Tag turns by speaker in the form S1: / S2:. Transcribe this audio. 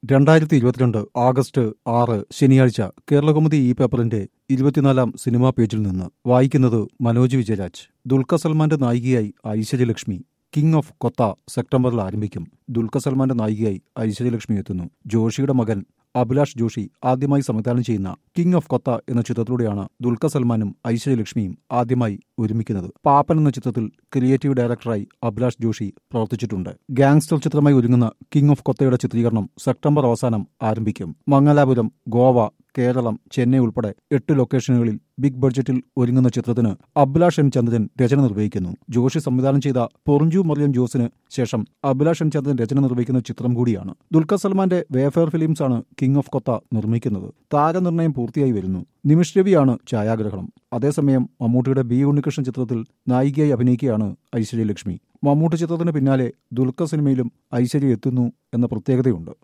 S1: രണ്ടായിരത്തി ഇരുപത്തിരണ്ട് ആഗസ്റ്റ് ആറ് ശനിയാഴ്ച കേരളകൗമുദി ഈ പേപ്പറിന്റെ ഇരുപത്തിനാലാം സിനിമാ പേജിൽ നിന്ന് വായിക്കുന്നത് മനോജ് വിജയരാജ് ദുൽഖർ സൽമാന്റെ നായികയായി ഐശ്വര്യലക്ഷ്മി കിങ് ഓഫ് കൊത്ത സെപ്റ്റംബറിൽ ആരംഭിക്കും ദുൽഖർ സൽമാന്റെ നായികയായി ഐശ്വര്യലക്ഷ്മി എത്തുന്നു ജോഷിയുടെ മകൻ അഭിലാഷ് ജോഷി ആദ്യമായി സംവിധാനം ചെയ്യുന്ന കിങ് ഓഫ് കൊത്ത എന്ന ചിത്രത്തിലൂടെയാണ് ദുൽഖർ സൽമാനും ഐശ്വര്യലക്ഷ്മിയും ആദ്യമായി ഒരുമിക്കുന്നത് പാപ്പൻ എന്ന ചിത്രത്തിൽ ക്രിയേറ്റീവ് ഡയറക്ടറായി അഭിലാഷ് ജോഷി പ്രവർത്തിച്ചിട്ടുണ്ട് ഗാങ്സ്റ്റർ ചിത്രമായി ഒരുങ്ങുന്ന കിങ് ഓഫ് കൊത്തയുടെ ചിത്രീകരണം സെപ്റ്റംബർ അവസാനം ആരംഭിക്കും മംഗലാപുരം ഗോവ കേരളം ചെന്നൈ ഉൾപ്പെടെ എട്ട് ലൊക്കേഷനുകളിൽ ബിഗ് ബഡ്ജറ്റിൽ ഒരുങ്ങുന്ന ചിത്രത്തിന് അഭിലാഷ് എൻ ചന്ദ്രൻ രചന നിർവഹിക്കുന്നു ജോഷി സംവിധാനം ചെയ്ത പൊറിഞ്ചു മറിയം ജോസിന് ശേഷം അഭിലാഷ് എൻ ചന്ദ്രൻ രചന നിർവഹിക്കുന്ന ചിത്രം കൂടിയാണ് ദുൽഖർ സൽമാന്റെ വേഫെയർ ഫിലിംസ് ആണ് കിങ് ഓഫ് കൊത്ത നിർമ്മിക്കുന്നത് താരനിർണയം പൂർത്തിയായി വരുന്നു നിമിഷ് രവിയാണ് ഛായാഗ്രഹണം അതേസമയം മമ്മൂട്ടിയുടെ ബി ഉണ്ണികൃഷ്ണൻ ചിത്രത്തിൽ നായികയായി അഭിനയിക്കുകയാണ് ഐശ്വര്യലക്ഷ്മി മമ്മൂട്ടി ചിത്രത്തിന് പിന്നാലെ ദുൽഖർ സിനിമയിലും ഐശ്വര്യ എത്തുന്നു എന്ന പ്രത്യേകതയുണ്ട്